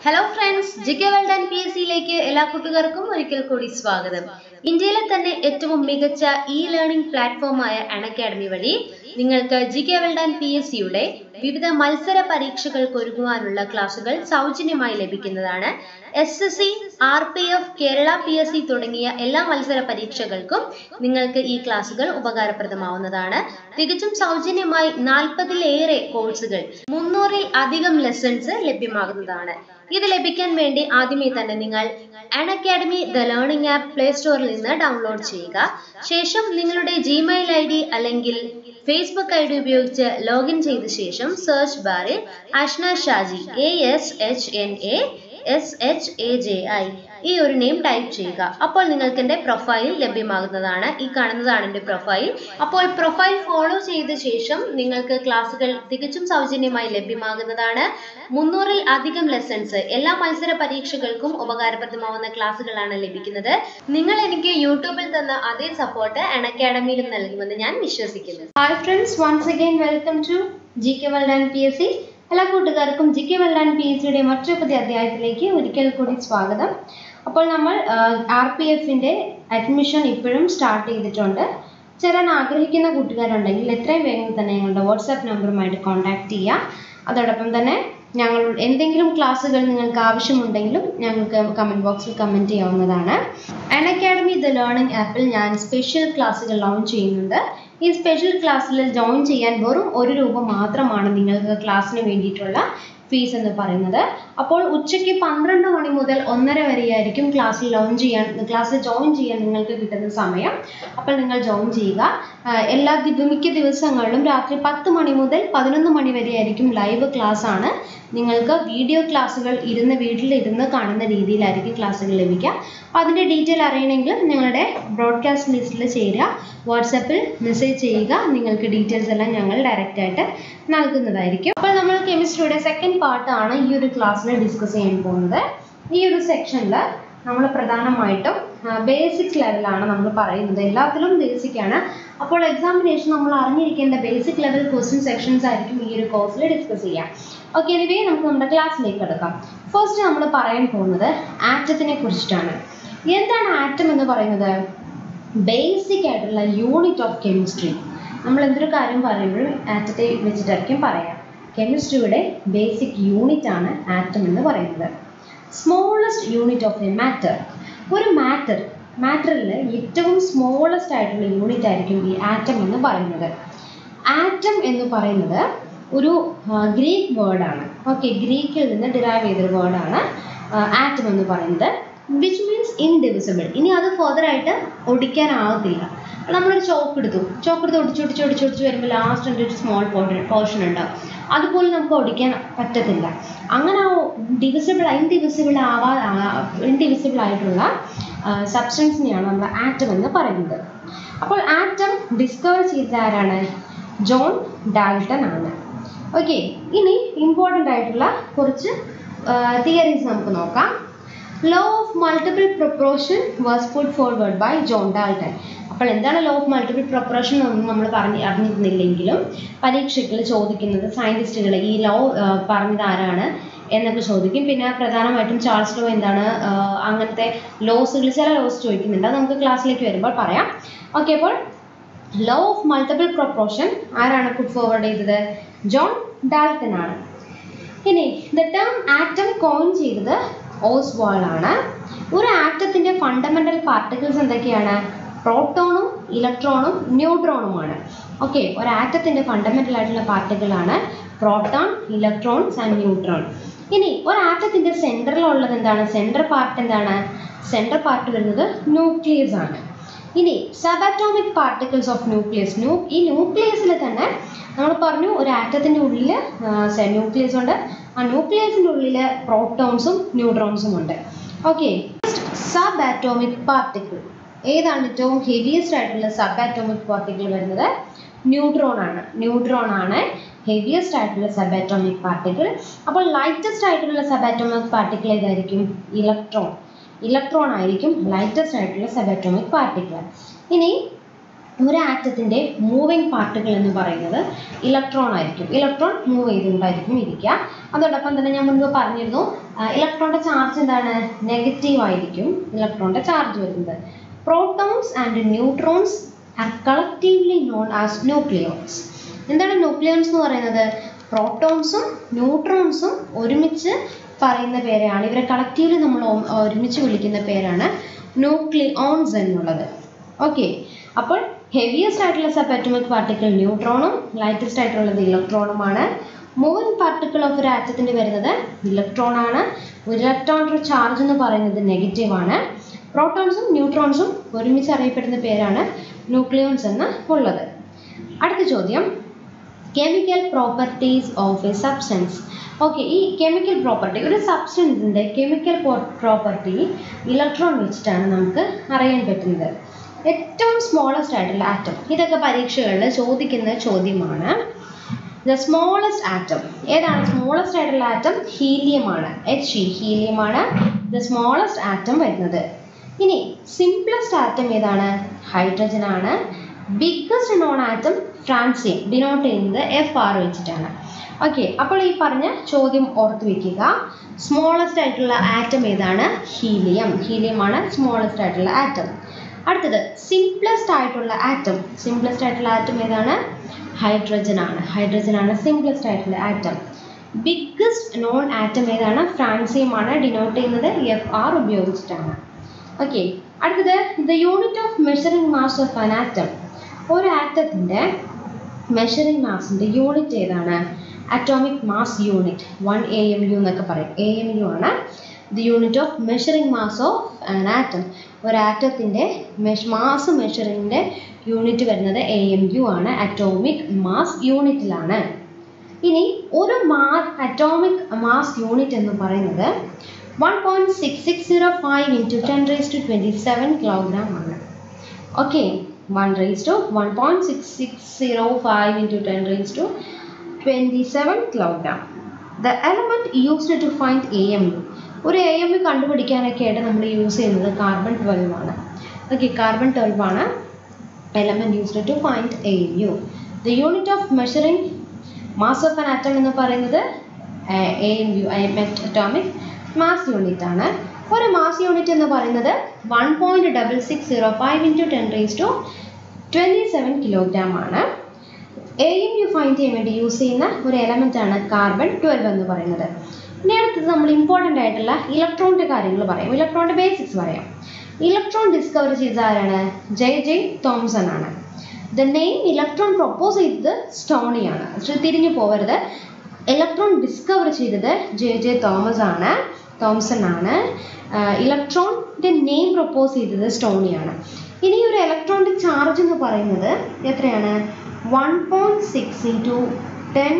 hello friends G K world and P S സിയിലേക്ക് എല്ലാ കൂട്ടുകാർക്കും ഒരിക്കൽ കൂടി സ്വാഗതം ഇന്ത്യയിലെ തന്നെ ഏറ്റവും മികച്ച ഇ ലേണിംഗ് പ്ലാറ്റ്ഫോമായ അൺ അക്കാഡമി വഴി നിങ്ങൾക്ക് G K world and P S സിയുടെ വിവിധ മത്സര പരീക്ഷകൾക്ക് ഒരുങ്ങുവാനുള്ള ക്ലാസുകൾ സൗജന്യമായി ലഭിക്കുന്നതാണ് S S C R P F Kerala P S C തുടങ്ങിയ എല്ലാ മത്സര പരീക്ഷകൾക്കും നിങ്ങൾക്ക് ഈ ക്ലാസുകൾ ഉപകാരപ്രദമാവുന്നതാണ് തികച്ചും സൗജന്യമായി നാൽപ്പതിലേറെ കോഴ്സുകൾ മുന്നൂറിൽ അധികം ലെസൺസ് ലഭ്യമാകുന്നതാണ് ഇത് ലഭിക്കാൻ വേണ്ടി ആദ്യമേ തന്നെ നിങ്ങൾ Unacademy the learning app play സ്റ്റോറിൽ നിന്ന് ഡൗൺലോഡ് ചെയ്യുക ശേഷം നിങ്ങളുടെ ജിമെയിൽ ഐ ഡി അല്ലെങ്കിൽ ഫേസ്ബുക്ക് ഐ ഡി ഉപയോഗിച്ച് ലോഗിൻ ചെയ്ത ശേഷം സെർച്ച് ബാറിൽ Ashna Shaji A S H N A S H A J I ഈ ഒരു നെയിം ടൈപ്പ് ചെയ്യുക അപ്പോൾ നിങ്ങൾക്ക് എൻ്റെ പ്രൊഫൈൽ ലഭ്യമാകുന്നതാണ് ഈ കാണുന്നതാണ് എൻ്റെ പ്രൊഫൈൽ അപ്പോൾ പ്രൊഫൈൽ ഫോളോ ചെയ്ത ശേഷം നിങ്ങൾക്ക് ക്ലാസ്സുകൾ തികച്ചും സൗജന്യമായി ലഭ്യമാകുന്നതാണ് മുന്നൂറിൽ അധികം ലെസൺസ് എല്ലാ മത്സര പരീക്ഷകൾക്കും ഉപകാരപ്രദമാവുന്ന ക്ലാസ്സുകളാണ് ലഭിക്കുന്നത് നിങ്ങൾ എനിക്ക് യൂട്യൂബിൽ തന്ന അതേ സപ്പോർട്ട് അൺ അക്കാഡമിയിലും നൽകുമെന്ന് ഞാൻ വിശ്വസിക്കുന്നു hi friends once again welcome to G K world and P S C എല്ലാ കൂട്ടുകാർക്കും G K world and P S സിയുടെ മറ്റൊരു പുതിയ അധ്യായത്തിലേക്ക് ഒരിക്കൽ കൂടി സ്വാഗതം അപ്പോൾ നമ്മൾ ആർ പി എഫിൻ്റെ അഡ്മിഷൻ ഇപ്പോഴും സ്റ്റാർട്ട് ചെയ്തിട്ടുണ്ട് ചേരാൻ ആഗ്രഹിക്കുന്ന കൂട്ടുകാരുണ്ടെങ്കിൽ എത്രയും വേഗം തന്നെ ഞങ്ങളുടെ വാട്സാപ്പ് നമ്പറുമായിട്ട് കോൺടാക്റ്റ് ചെയ്യുക അതോടൊപ്പം തന്നെ ഞങ്ങൾ എന്തെങ്കിലും ക്ലാസ്സുകൾ നിങ്ങൾക്ക് ആവശ്യമുണ്ടെങ്കിലും ഞങ്ങൾക്ക് കമൻറ്റ് ബോക്സിൽ കമൻറ്റ് ചെയ്യാവുന്നതാണ് അൺ അക്കാഡമി ദ ലേണിംഗ് ആപ്പിൽ ഞാൻ സ്പെഷ്യൽ ക്ലാസ്സുകൾ ലോഞ്ച് ചെയ്യുന്നുണ്ട് ഈ സ്പെഷ്യൽ ക്ലാസ്സിൽ ജോയിൻ ചെയ്യാൻ വെറും ഒരു രൂപ മാത്രമാണ് നിങ്ങൾക്ക് ക്ലാസ്സിന് വേണ്ടിയിട്ടുള്ള ഫീസ് എന്ന് പറയുന്നത് അപ്പോൾ ഉച്ചയ്ക്ക് പന്ത്രണ്ട് മണി മുതൽ ഒന്നര വരെയായിരിക്കും ക്ലാസ്സിൽ ലോഞ്ച് ചെയ്യാൻ ക്ലാസ്സിൽ ജോയിൻ ചെയ്യാൻ നിങ്ങൾക്ക് കിട്ടുന്ന സമയം അപ്പോൾ നിങ്ങൾ ജോയിൻ ചെയ്യുക എല്ലാ മിക്ക ദിവസങ്ങളിലും രാത്രി പത്ത് മണി മുതൽ പതിനൊന്ന് മണി വരെയായിരിക്കും ലൈവ് ക്ലാസ് ആണ് നിങ്ങൾക്ക് വീഡിയോ ക്ലാസ്സുകൾ ഇരുന്ന് വീട്ടിലിരുന്ന് കാണുന്ന രീതിയിലായിരിക്കും ക്ലാസ്സുകൾ ലഭിക്കുക അപ്പോൾ അതിൻ്റെ ഡീറ്റെയിൽ അറിയണമെങ്കിൽ ഞങ്ങളുടെ ബ്രോഡ്കാസ്റ്റ് ലിസ്റ്റിൽ ചേരുക വാട്സപ്പിൽ മെസ്സേജ് ചെയ്യുക നിങ്ങൾക്ക് ഡീറ്റെയിൽസ് എല്ലാം ഞങ്ങൾ ഡയറക്റ്റ് ആയിട്ട് നൽകുന്നതായിരിക്കും അപ്പോൾ നമ്മൾ കെമിസ്ട്രിയുടെ സെക്കൻഡ് പാർട്ടാണ് ഈ ഒരു ക്ലാസ്സിൽ ഡിസ്കസ് ചെയ്യാൻ പോകുന്നത് ഈ ഒരു സെക്ഷനിൽ നമ്മൾ പ്രധാനമായിട്ടും ബേസിക്സ് ലെവലാണ് നമ്മൾ പറയുന്നത് എല്ലാത്തിലും ബേസിക് ആണ് അപ്പോൾ എക്സാമിനേഷൻ നമ്മൾ അറിഞ്ഞിരിക്കേണ്ട ബേസിക് ലെവൽ ക്വസ്റ്റ്യൻ സെക്ഷൻസ് ആയിരിക്കും ഈ ഒരു കോഴ്സിൽ ഡിസ്കസ് ചെയ്യാം ഓക്കെ എനിവേ നമുക്ക് നമ്മുടെ ക്ലാസ്സിലേക്ക് എടുക്കാം ഫസ്റ്റ് നമ്മൾ പറയാൻ പോകുന്നത് ആറ്റത്തിനെ കുറിച്ചിട്ടാണ് എന്താണ് ആറ്റം എന്ന് പറയുന്നത് ബേസിക് ആയിട്ടുള്ള യൂണിറ്റ് ഓഫ് കെമിസ്ട്രി നമ്മൾ എന്തൊരു കാര്യം പറയുമ്പോഴും ആറ്റത്തെ വെച്ചിട്ടായിരിക്കും പറയാം കെമിസ്ട്രിയുടെ ബേസിക് യൂണിറ്റ് ആണ് ആറ്റം എന്ന് പറയുന്നത് smallest unit of a matter ഒരു മാറ്റർ മാറ്ററിൽ ഏറ്റവും സ്മോളസ്റ്റ് ആയിട്ടുള്ള യൂണിറ്റ് ആയിരിക്കും ഈ ആറ്റം എന്ന് പറയുന്നത് ആറ്റം എന്ന് പറയുന്നത് ഒരു ഗ്രീക്ക് വേർഡാണ് ഓക്കെ ഗ്രീക്കിൽ നിന്ന് ഡിറൈവ് ചെയ്തൊരു വേർഡാണ് ആറ്റം എന്ന് പറയുന്നത് വിച്ച് മീൻസ് ഇൻഡിവിസിബിൾ ഇനി അത് ഫർദർ ആയിട്ട് ഒടിക്കാനാകത്തില്ല നമ്മളൊരു ചോക്ക് എടുത്തു ചോക്ക് എടുത്ത് ഒടിച്ച് ഒടിച്ച് ഒടിച്ച് ഒടിച്ച് വരുമ്പോൾ ലാസ്റ്റ് ഒരു സ്മോൾ പോർഷൻ ഉണ്ടാവും അതുപോലെ നമുക്ക് ഒടിക്കാൻ പറ്റത്തില്ല അങ്ങനെ ഡിവിസിബിൾ ഇൻഡിവിസിബിൾ ആവാ ഇൻഡിവിസിബിൾ ആയിട്ടുള്ള സബ്സ്റ്റൻസിനെയാണ് നമ്മൾ ആറ്റം എന്ന് പറയുന്നത് അപ്പോൾ ആറ്റം ഡിസ്കവർ ചെയ്തത് ആരാണ് ജോൺ ഡാൽട്ടൺ ആണ് ഓക്കെ ഇനി ഇമ്പോർട്ടൻ്റ് ആയിട്ടുള്ള കുറച്ച് തിയറീസ് നമുക്ക് നോക്കാം law of multiple proportion was put forward by John Dalton അപ്പോൾ എന്താണ് ലോ ഓഫ് മൾട്ടിപ്പിൾ പ്രൊപ്പോർഷൻ ഒന്നും നമ്മൾ പറഞ്ഞ് അറിഞ്ഞിരുന്നില്ലെങ്കിലും പരീക്ഷയ്ക്ക് ചോദിക്കുന്നത് സയൻറ്റിസ്റ്റുകൾ ഈ ലോ പറഞ്ഞത് ആരാണ് എന്നൊക്കെ ചോദിക്കും പിന്നെ പ്രധാനമായിട്ടും ചാൾസ് ലോ എന്താണ് അങ്ങനത്തെ ലോസുകൾ ചില ലോസ് ചോദിക്കുന്നുണ്ട് അത് നമുക്ക് ക്ലാസ്സിലേക്ക് വരുമ്പോൾ പറയാം ഓക്കെ അപ്പോൾ ലോ ഓഫ് മൾട്ടിപ്പിൾ പ്രൊപ്പോർഷൻ ആരാണ് പുട്ട് ഫോർവേഡ് ചെയ്തത് ജോൺ ഡാൾട്ടൺ ആണ് ഇനി ദ ടേം ആറ്റം കോയിൻ ചെയ്തത് ഓസ്വാൾ ആണ് ഒരു ആറ്റത്തിൻ്റെ ഫണ്ടമെൻ്റൽ പാർട്ടിക്കിൾസ് എന്തൊക്കെയാണ് പ്രോട്ടോണും ഇലക്ട്രോണും ന്യൂട്രോണുമാണ് ഓക്കെ ഒരു ആറ്റത്തിൻ്റെ ഫണ്ടമെൻ്റൽ ആയിട്ടുള്ള പാർട്ടിക്കിളാണ് പ്രോട്ടോൺ ഇലക്ട്രോൺസ് ആൻഡ് ന്യൂട്രോൺ ഇനി ഒരു ആറ്റത്തിൻ്റെ സെൻറ്ററിലുള്ളത് എന്താണ് സെൻറ്റർ പാർട്ട് എന്താണ് സെൻറ്റർ പാർട്ട് വരുന്നത് ന്യൂക്ലിയസ് ആണ് ഇനി സബാറ്റോമിക് പാർട്ടിക്കിൾസ് ഓഫ് ന്യൂക്ലിയസ് ന്യൂ ഈ ന്യൂക്ലിയസിൽ തന്നെ നമ്മൾ പറഞ്ഞു ഒരു ആറ്റത്തിൻ്റെ ഉള്ളിൽ ന്യൂക്ലിയസ് ഉണ്ട് ആ ന്യൂക്ലിയസിൻ്റെ ഉള്ളിൽ പ്രോട്ടോൺസും ന്യൂട്രോൺസും ഉണ്ട് ഓക്കെ സബ് ആറ്റോമിക് പാർട്ടിക്കിൾ ഏതാണ് ഏറ്റവും ഹെവിയസ്റ്റ് ആയിട്ടുള്ള സബ് ആറ്റോമിക് പാർട്ടിക്കിൾ വരുന്നത് ന്യൂട്രോൺ ആണ് ന്യൂട്രോൺ ആണ് ഹെവിയസ്റ്റ് ആയിട്ടുള്ള സബ് ആറ്റോമിക് പാർട്ടിക്കിൾ അപ്പോൾ ലൈറ്റസ്റ്റ് ആയിട്ടുള്ള സബ് ആറ്റോമിക് പാർട്ടിക്കിൾ ഏതായിരിക്കും ഇലക്ട്രോൺ ഇലക്ട്രോൺ ആയിരിക്കും ലൈറ്റസ്റ്റ് ആയിട്ടുള്ള സബ് ആറ്റോമിക് പാർട്ടിക്കിൾ ഇനി ഒരു ആറ്റത്തിൻ്റെ മൂവിങ് പാർട്ടുകൾ എന്ന് പറയുന്നത് ഇലക്ട്രോൺ ആയിരിക്കും ഇലക്ട്രോൺ മൂവ് ചെയ്തുകൊണ്ടായിരിക്കും ഇരിക്കുക അതോടൊപ്പം തന്നെ ഞാൻ മുൻപ് പറഞ്ഞിരുന്നു ഇലക്ട്രോണിൻ്റെ ചാർജ് എന്താണ് നെഗറ്റീവ് ആയിരിക്കും ഇലക്ട്രോണിൻ്റെ ചാർജ് വരുന്നത് protons and neutrons are collectively known as nucleons എന്താണ് ന്യൂക്ലിയോൺസ് എന്ന് പറയുന്നത് പ്രോട്ടോൺസും ന്യൂട്രോൺസും ഒരുമിച്ച് പറയുന്ന പേരാണ് ഇവരെ കളക്റ്റീവ്ലി നമ്മൾ ഒരുമിച്ച് വിളിക്കുന്ന പേരാണ് ന്യൂക്ലിയോൺസ് എന്നുള്ളത് ഓക്കെ അപ്പോൾ ഹെവിയസ്റ്റ് ആയിട്ടുള്ള സബ് അറ്റോമിക് പാർട്ടിക്കിൾ ന്യൂട്രോണും ലൈറ്റസ്റ്റ് ആയിട്ടുള്ളത് ഇലക്ട്രോണുമാണ് മൂവിങ് പാർട്ടിക്കിൾ ഓഫ് ഒരു ആറ്റത്തിന് വരുന്നത് ഇലക്ട്രോൺ ആണ് ഒരു ഇലക്ട്രോണിൻ്റെ ചാർജ് എന്ന് പറയുന്നത് നെഗറ്റീവ് ആണ് പ്രോട്ടോൺസും ന്യൂട്രോൺസും ഒരുമിച്ച് അറിയപ്പെടുന്ന പേരാണ് ന്യൂക്ലിയോൺസ് എന്ന് ഉള്ളത് അടുത്ത ചോദ്യം chemical properties of a substance okay ഈ കെമിക്കൽ പ്രോപ്പർട്ടി ഒരു സബ്സ്റ്റൻസിൻ്റെ കെമിക്കൽ പ്രോപ്പർട്ടി ഇലക്ട്രോൺ വെച്ചിട്ടാണ് നമുക്ക് അറിയാൻ പറ്റുന്നത് ഏറ്റവും സ്മോളസ്റ്റ് ആയിട്ടുള്ള ആറ്റം ഇതൊക്കെ പരീക്ഷകളിൽ ചോദിക്കുന്ന ചോദ്യമാണ് ദ സ്മോളസ്റ്റ് ആറ്റം ഏതാണ് സ്മോളസ്റ്റ് ആയിട്ടുള്ള ആറ്റം ഹീലിയമാണ് എച്ച് ഇ ഹീലിയമാണ് ദ സ്മോളസ്റ്റ് ആറ്റം വരുന്നത് ഇനി സിംപ്ലസ്റ്റ് ആറ്റം ഏതാണ് ഹൈഡ്രജൻ ആണ് biggest known atom francium denote ചെയ്യുന്നത് എഫ് ആർ വെച്ചിട്ടാണ് ഓക്കെ അപ്പോൾ ഈ പറഞ്ഞ ചോദ്യം ഓർത്ത് വെക്കുക സ്മോളസ്റ്റ് ആയിട്ടുള്ള ആറ്റം ഏതാണ് ഹീലിയം ഹീലിയമാണ് സ്മോളസ്റ്റ് ആയിട്ടുള്ള ആറ്റം അടുത്തത് സിംപ്ലസ്റ്റ് ആയിട്ടുള്ള ആറ്റം സിംപ്ലസ്റ്റ് ആയിട്ടുള്ള ആറ്റം ഏതാണ് ഹൈഡ്രജൻ ആണ് ഹൈഡ്രജൻ ആണ് സിംപ്ലസ്റ്റ് ആയിട്ടുള്ള ആറ്റം ബിഗ്ഗസ്റ്റ് നോൺ ആറ്റം ഏതാണ് ഫ്രാൻസിയം ആണ് ഡിനോട്ട് ചെയ്യുന്നത് എഫ് ആർ ഉപയോഗിച്ചിട്ടാണ് ഓക്കെ അടുത്തത് the unit of measuring mass of an atom ഒരു ആറ്റത്തിൻ്റെ മെഷറിംഗ് മാസിൻ്റെ യൂണിറ്റ് ഏതാണ് atomic mass unit one A M U എന്നൊക്കെ പറയും എ എം യു ആണ് the unit of measuring mass of an atom ഒരു ആറ്റത്തിൻ്റെ മെഷ് മാസ് മെഷറിങ്ങിൻ്റെ യൂണിറ്റ് വരുന്നത് എ എം യു ആണ് അറ്റോമിക് മാസ് യൂണിറ്റിലാണ് ഇനി ഒരു മാ അറ്റോമിക് മാസ് യൂണിറ്റ് എന്ന് പറയുന്നത് one point six six zero five into ten raise to twenty seven kilogram ആണ് okay one raise to one point six six zero five into ten raise to twenty seven kilogram the element used to find A M U ഒരു A M U കണ്ടുപിടിക്കാനൊക്കെ ആയിട്ട് നമ്മൾ use ചെയ്യുന്നത് carbon twelve ആണ് okay carbon twelve ആണ് element used to find A M U the unit of measuring mass of an atom എന്ന് പറയുന്നത് A M U atomic mass unit ആണ് ഒരു മാസ് യൂണിറ്റ് എന്ന് പറയുന്നത് one point double six zero five into ten raise to twenty seven kilogram ആണ് A M U find ചെയ്യാൻ വേണ്ടി use ചെയ്യുന്ന ഒരു എലമെൻ്റ് ആണ് കാർബൺ ട്വൽവ് എന്ന് പറയുന്നത് ഇനി അടുത്തത് നമ്മൾ ഇമ്പോർട്ടൻ്റ് ആയിട്ടുള്ള ഇലക്ട്രോണിൻ്റെ കാര്യങ്ങൾ പറയാം ഇലക്ട്രോണിൻ്റെ ബേസിക്സ് പറയാം ഇലക്ട്രോൺ ഡിസ്കവർ ചെയ്ത ആരാണ് ജെ ജെ തോംസൺ ആണ് ദ നെയിം ഇലക്ട്രോൺ പ്രൊപ്പോസ് ചെയ്തത് സ്റ്റോണിയാണ് തിരിഞ്ഞു പോകരുത് ഇലക്ട്രോൺ ഡിസ്കവർ ചെയ്തത് ജെ ജെ തോമസ് ആണ് തോംസൺ ആണ് ഇലക്ട്രോണിൻ്റെ നെയിം പ്രൊപ്പോസ് ചെയ്തത് സ്റ്റോണിയാണ് ഇനി ഒരു ഇലക്ട്രോണിൻ്റെ ചാർജ് എന്ന് പറയുന്നത് എത്രയാണ് one point six into ten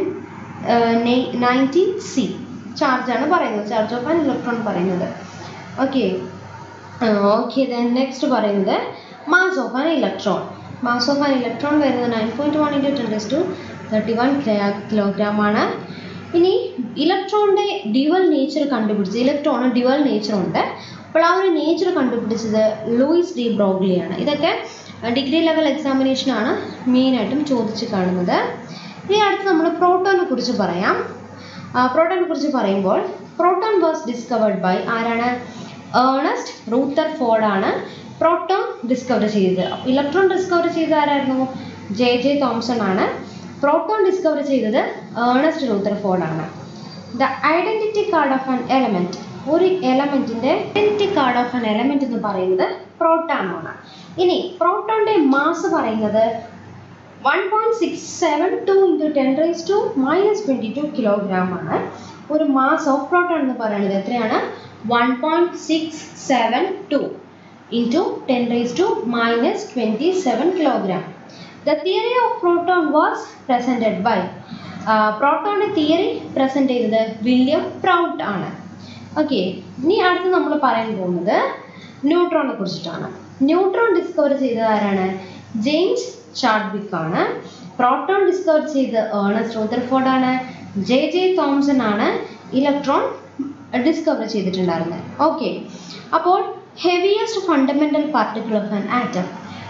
ninety C ചാർജാണ് പറയുന്നത് ചാർജ് ഓഫ് ആൻ ഇലക്ട്രോൺ പറയുന്നത് ഓക്കെ ഓക്കെ ദെൻ നെക്സ്റ്റ് പറയുന്നത് mass of an electron mass of an electron വരുന്നത് nine point one into ten to thirty one kilogram ആണ് ഇനി ഇലക്ട്രോണിൻ്റെ dual nature കണ്ടുപിടിച്ചത് ഇലക്ട്രോണ് ഡ്യുവൽ നേച്ചർ ഉണ്ട് അപ്പോൾ ആ ഒരു നേച്ചർ കണ്ടുപിടിച്ചത് ലൂയിസ് ഡി ബ്രോഗ്ലിയാണ് ഇതൊക്കെ ഡിഗ്രി ലെവൽ എക്സാമിനേഷനാണ് മെയിനായിട്ടും ചോദിച്ച് കാണുന്നത് ഇനി അടുത്ത് നമ്മൾ പ്രോട്ടോനെ കുറിച്ച് പറയാം പ്രോട്ടോനെ കുറിച്ച് പറയുമ്പോൾ പ്രോട്ടോൺ വാസ് ഡിസ്കവേർഡ് ബൈ ആരാണ് ഏണസ്റ്റ് റൂത്തർ ഫോർഡാണ് പ്രോട്ടോൺ ഡിസ്കവർ ചെയ്തത് അപ്പോൾ ഇലക്ട്രോൺ ഡിസ്കവർ ചെയ്തത് ആരായിരുന്നു ജെ ജെ തോംസൺ ആണ് പ്രോട്ടോൺ ഡിസ്കവർ ചെയ്തത് ഏണസ്റ്റ് റൂത്തർ ഫോർഡാണ് the identity card of an element ഒരു എലമെൻറ്റിൻ്റെ identity card of an element എന്ന് പറയുന്നത് പ്രോട്ടോണാണ് ഇനി പ്രോട്ടോണിൻ്റെ മാസ് പറയുന്നത് one point six seven two into ten raise to minus twenty two kilogram ആണ് ഒരു മാസ് ഓഫ് പ്രോട്ടോൺ എന്ന് പറയുന്നത് എത്രയാണ് one point six seven two into ten raise to minus twenty seven kilogram the theory of proton was presented by പ്രോട്ടോണിൻ്റെ theory present ചെയ്തത് William Prout ആണ് okay ഇനി അടുത്ത് നമ്മൾ പറയാൻ പോകുന്നത് ന്യൂട്രോണിനെ കുറിച്ചിട്ടാണ് ന്യൂട്രോൺ ഡിസ്കവർ ചെയ്തത് ആരാണ് ജെയിംസ് ചാഡ്വിക് ആണ് പ്രോട്ടോൺ ഡിസ്കവർ ചെയ്ത് ഏണസ്റ്റ് റൂത്തർഫോർഡ് ആണ് ജെ ജെ തോംസൺ ആണ് ഇലക്ട്രോൺ ഡിസ്കവർ ചെയ്തിട്ടുണ്ടായിരുന്നത് ഓക്കെ അപ്പോൾ heaviest fundamental particle of an atom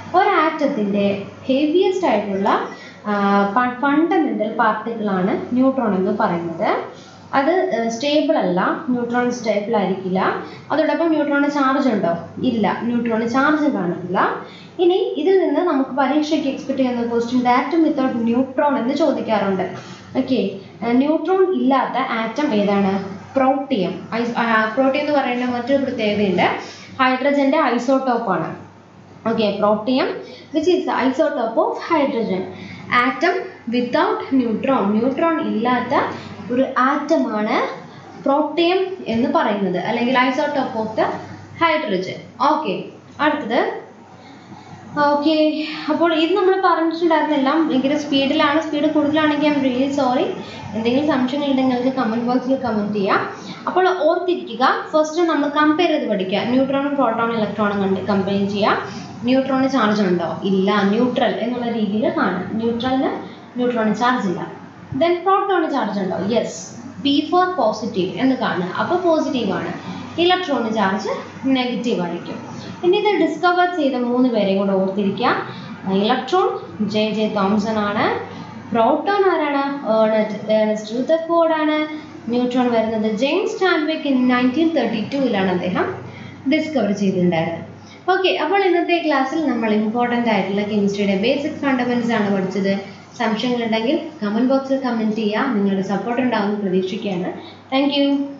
ഒരു ആറ്റത്തിൻ്റെ ഹെവിയസ്റ്റ് ആയിട്ടുള്ള ഫണ്ടമെൻ്റൽ പാർട്ടിക്കിളാണ് ന്യൂട്രോൺ എന്ന് പറയുന്നത് അത് സ്റ്റേബിൾ അല്ല ന്യൂട്രോൺ സ്റ്റേബിൾ ആയിരിക്കില്ല അതോടൊപ്പം ന്യൂട്രോണിന് ചാർജ് ഉണ്ടോ ഇല്ല ന്യൂട്രോണിന് ചാർജ് കാണില്ല ഇനി ഇതിൽ നിന്ന് നമുക്ക് പരീക്ഷയ്ക്ക് എക്സ്പെക്ട് ചെയ്യുന്ന ക്വസ്റ്റ്യൻ ആറ്റം വിത്തൗട്ട് ന്യൂട്രോൺ എന്ന് ചോദിക്കാറുണ്ട് ഓക്കെ ന്യൂട്രോൺ ഇല്ലാത്ത ആറ്റം ഏതാണ് പ്രോട്ടിയം പ്രോട്ടിയം എന്ന് പറയുന്ന മറ്റൊരു പ്രത്യേകതയുണ്ട് ഹൈഡ്രജൻ്റെ ഐസോട്ടോപ്പാണ് okay protium which is isotope of hydrogen atom without neutron neutron ഇല്ലാത്ത ഒരു ആറ്റമാണ് പ്രോട്ടിയം എന്ന് പറയുന്നത് അല്ലെങ്കിൽ isotope of the hydrogen okay അടുത്തത് ഓക്കെ അപ്പോൾ ഇത് നമ്മൾ പറഞ്ഞിട്ടുണ്ടായിരുന്നെല്ലാം ഭയങ്കര സ്പീഡിലാണ് സ്പീഡ് കൂടുതലാണെങ്കിൽ ഐ എം റിയലി സോറി എന്തെങ്കിലും സംശയങ്ങൾ ഉണ്ടെങ്കിൽ നിങ്ങൾക്ക് കമൻറ്റ് ബോക്സിൽ കമൻറ്റ് ചെയ്യാം അപ്പോൾ ഓർത്തിരിക്കുക ഫസ്റ്റ് നമ്മൾ കമ്പയർ ചെയ്ത് പഠിക്കുക ന്യൂട്രോണും പ്രോട്ടോണും ഇലക്ട്രോണും കണ്ട് കമ്പയർ ചെയ്യാം ന്യൂട്രോണിന് ചാർജ് ഉണ്ടോ ഇല്ല ന്യൂട്രൽ എന്നുള്ള രീതിയിൽ കാണാം ന്യൂട്രലിന് ന്യൂട്രോണിന് ചാർജ് ഇല്ല ദെൻ പ്രോട്ടോണിന് ചാർജ് ഉണ്ടോ യെസ് പി ഫോർ പോസിറ്റീവ് എന്ന് കാണുക അപ്പോൾ പോസിറ്റീവ് ആണ് ഇലക്ട്രോണിന് ചാർജ് നെഗറ്റീവ് ആയിരിക്കും ഇനി ഇത് ഡിസ്കവർ ചെയ്ത മൂന്ന് പേരെയും കൂടെ ഓർത്തിരിക്കുക ഇലക്ട്രോൺ ജെ ജെ തോംസൺ ആണ് പ്രോട്ടോൺ ആരാണ് ഏണസ്റ്റ് റുദർഫോർഡ് ആണ് ന്യൂട്രോൺ വരുന്നത് ജെയിംസ് സ്റ്റാൻവിക് നയൻറ്റീൻ തേർട്ടി ടൂവിലാണ് അദ്ദേഹം ഡിസ്കവർ ചെയ്തിട്ടുണ്ടായിരുന്നത് ഓക്കെ അപ്പോൾ ഇന്നത്തെ ക്ലാസ്സിൽ നമ്മൾ ഇമ്പോർട്ടൻ്റ് ആയിട്ടുള്ള കെമിസ്ട്രിയുടെ ബേസിക് ഫണ്ടമെൻറ്റ്സ് ആണ് പഠിച്ചത് സംശയങ്ങളുണ്ടെങ്കിൽ കമൻറ്റ് ബോക്സിൽ കമൻറ്റ് ചെയ്യുക നിങ്ങളുടെ സപ്പോർട്ട് ഉണ്ടാവുമെന്ന് പ്രതീക്ഷിക്കുകയാണ് താങ്ക്